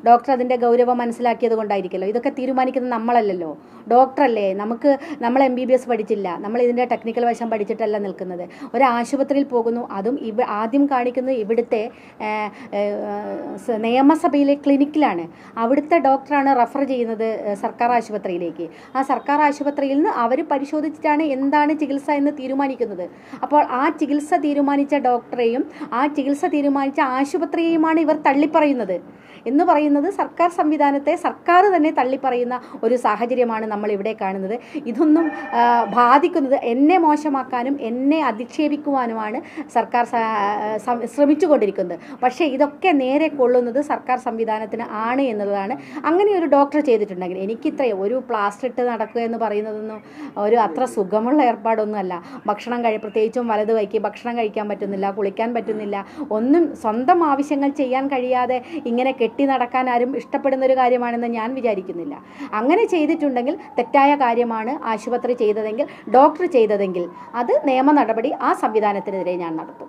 doctor അതിൻ്റെ ഗൗരവം മനസ്സിലാക്കിയത് കൊണ്ടായിരിക്കുമല്ലോ ഇതൊക്കെ തീരുമാനിക്കുന്നത് നമ്മളല്ലല്ലോ ഡോക്ടറല്ലേ നമുക്ക് നമ്മൾ എം ബി ബി എസ് പഠിച്ചില്ല നമ്മൾ ഇതിൻ്റെ ടെക്നിക്കൽ വശം പഠിച്ചിട്ടല്ല നിൽക്കുന്നത് ഒരു ആശുപത്രിയിൽ പോകുന്നു അതും ഇവ ആദ്യം കാണിക്കുന്നത് ഇവിടുത്തെ ആ, ആ, സ- നിയമസഭയിലെ ക്ലിനിക്കിലാണ് അവിടുത്തെ ഡോക്ടറാണ് റെഫർ ചെയ്യുന്നത് ആ, സർക്കാർ ആശുപത്രിയിലേക്ക് ആ സർക്കാർ ആശുപത്രിയിൽ നിന്ന് അവർ പരിശോധിച്ചിട്ടാണ് എന്താണ് ചികിത്സ എന്ന് തീരുമാനിക്കുന്നത് അപ്പോൾ ആ ചികിത്സ തീരുമാനിച്ച ഡോക്ടറെയും ആ ചികിത്സ തീരുമാനിച്ച ആശുപത്രിയെയുമാണ് ഇവർ തള്ളിപ്പറയുന്നത് എന്ന് പറയുന്നത് സർക്കാർ സംവിധാനത്തെ സർക്കാർ തന്നെ തള്ളിപ്പറയുന്ന ഒരു സാഹചര്യമാണ് നമ്മൾ ഇവിടെ കാണുന്നത് ഇതൊന്നും ആ, ബാധിക്കുന്നത് എന്നെ മോശമാക്കാനും എന്നെ അധിക്ഷേപിക്കുവാനുമാണ് സർക്കാർ സ- സം- ശ്രമിച്ചുകൊണ്ടിരിക്കുന്നത് പക്ഷേ ഇതൊക്കെ നേരെ കൊള്ളുന്നത് സർക്കാർ സംവിധാനത്തിന് ആണ് എന്നുള്ളതാണ് അങ്ങനെ ഒരു ഡോക്ടർ ചെയ്തിട്ടുണ്ടെങ്കിൽ എനിക്കിത്ര ഒരു പ്ലാസ്റ്റർ ഇട്ട് നടക്കുക എന്ന് പറയുന്നതൊന്നും ഒരു അത്ര സുഖമുള്ള ഏർപ്പാടൊന്നുമല്ല ഭക്ഷണം കഴി പ്രത്യേകിച്ചും വലത് വൈക്ക് ഭക്ഷണം കഴിക്കാൻ പറ്റുന്നില്ല കുളിക്കാൻ പറ്റുന്നില്ല ഒന്നും സ്വന്തം ആവശ്യങ്ങൾ ചെയ്യാൻ കഴിയാതെ ഇങ്ങനെ കെട്ടി നടക്കാൻ ആരും ഇഷ്ടപ്പെടുന്ന ഒരു കാര്യമാണെന്ന് ഞാൻ വിചാരിക്കുന്നില്ല അങ്ങനെ ചെയ്തിട്ടുണ്ടെങ്കിൽ തെറ്റായ കാര്യമാണ് ആശുപത്രി ചെയ്തതെങ്കിൽ ഡോക്ടർ ചെയ്തതെങ്കിൽ അത് നിയമ നടപടി ആ സംവിധാനത്തിനെതിരെ ഞാൻ നടത്തും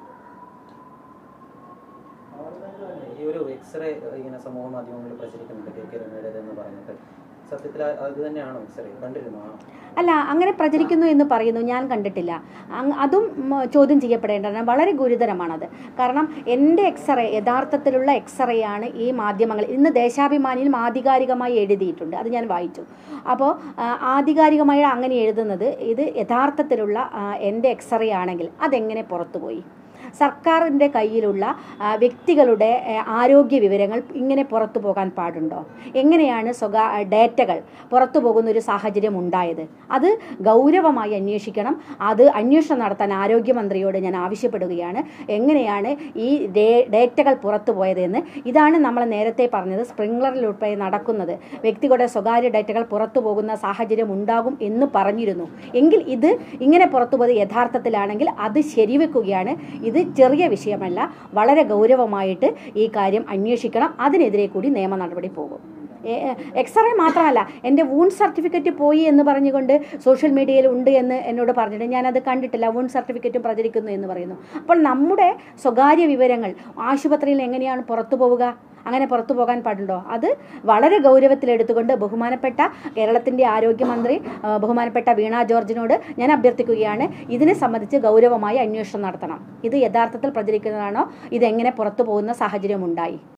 ഈ ഒരു എക്സ്റേ ഇങ്ങനെ സമൂഹ മാധ്യമങ്ങളിൽ പ്രചരിക്കുന്നുണ്ട് കെ കെ രമയുടേത് എന്ന് പറഞ്ഞിട്ട് സത്യത്തിൽ ആ- അത് തന്നെയാണോ എക്സ്റേ കണ്ടിരുന്നു ആ അല്ല അങ്ങനെ പ്രചരിക്കുന്നു എന്ന് പറയുന്നു ഞാൻ കണ്ടിട്ടില്ല അങ് അതും ഉം, ചോദ്യം ചെയ്യപ്പെടേണ്ടതാണ് വളരെ ഗുരുതരമാണത് കാരണം എൻ്റെ എക്സ്റേ യഥാർത്ഥത്തിലുള്ള എക്സ്റേ ആണ് ഈ മാധ്യമങ്ങൾ ഇന്ന് ദേശാഭിമാനിയിൽ ആധികാരികമായി എഴുതിയിട്ടുണ്ട് അത് ഞാൻ വായിച്ചു അപ്പോൾ ആ, ആധികാരികമായി അങ്ങനെ എഴുതുന്നത് ഇത് യഥാർത്ഥത്തിലുള്ള ആ, എൻ്റെ എക്സ്റേ ആണെങ്കിൽ അതെങ്ങനെ പുറത്തുപോയി സർക്കാരിൻ്റെ കയ്യിലുള്ള ആ, വ്യക്തികളുടെ ആ, ആരോഗ്യ വിവരങ്ങൾ ഇങ്ങനെ പുറത്തു പോകാൻ പാടുണ്ടോ എങ്ങനെയാണ് സ്വകാ ഡേറ്റകൾ പുറത്തു പോകുന്ന ഒരു സാഹചര്യം ഉണ്ടായത് അത് ഗൗരവമായി അന്വേഷിക്കണം അത് അന്വേഷണം നടത്താൻ ആരോഗ്യമന്ത്രിയോട് ഞാൻ ആവശ്യപ്പെടുകയാണ് എങ്ങനെയാണ് ഈ ഡേ- ഡേറ്റകൾ പുറത്തു പോയതെന്ന് ഇതാണ് നമ്മൾ നേരത്തെ പറഞ്ഞത് സ്പ്രിംഗ്ലറിലുൾപ്പെടെ നടക്കുന്നത് വ്യക്തികളുടെ സ്വകാര്യ ഡേറ്റകൾ പുറത്തു പോകുന്ന സാഹചര്യം ഉണ്ടാകും എന്ന് പറഞ്ഞിരുന്നു എങ്കിൽ ഇത് ഇങ്ങനെ പുറത്തു പോയത് യഥാർത്ഥത്തിലാണെങ്കിൽ അത് ശരിവെക്കുകയാണ് ഇത് ചെറിയ വിഷയമല്ല വളരെ ഗൗരവമായിട്ട് ഈ കാര്യം അന്വേഷിക്കണം അതിനെതിരെ കൂടി നിയമ നടപടി പോകും എക്സ്റേ മാത്രമല്ല എൻ്റെ വൂൺ സർട്ടിഫിക്കറ്റ് പോയി എന്ന് പറഞ്ഞുകൊണ്ട് സോഷ്യൽ മീഡിയയിൽ ഉണ്ട് എന്ന് എന്നോട് പറഞ്ഞിട്ട് ഞാനത് കണ്ടിട്ടില്ല വൂൺ സർട്ടിഫിക്കറ്റും പ്രചരിക്കുന്നു എന്ന് പറയുന്നു അപ്പോൾ നമ്മുടെ സ്വകാര്യ വിവരങ്ങൾ ആശുപത്രിയിൽ എങ്ങനെയാണ് പുറത്തു പോവുക അങ്ങനെ പുറത്തു പോകാൻ പാടുണ്ടോ അത് വളരെ ഗൗരവത്തിലെടുത്തുകൊണ്ട് ബഹുമാനപ്പെട്ട കേരളത്തിൻ്റെ ആരോഗ്യമന്ത്രി ആ, ബഹുമാനപ്പെട്ട വീണ ജോർജിനോട് ഞാൻ അഭ്യർത്ഥിക്കുകയാണ് ഇതിനെ സംബന്ധിച്ച് ഗൗരവമായി അന്വേഷണം നടത്തണം ഇത് യഥാർത്ഥത്തിൽ പ്രചരിക്കുന്നതാണോ ഇതെങ്ങനെ പുറത്തു പോകുന്ന സാഹചര്യം ഉണ്ടായി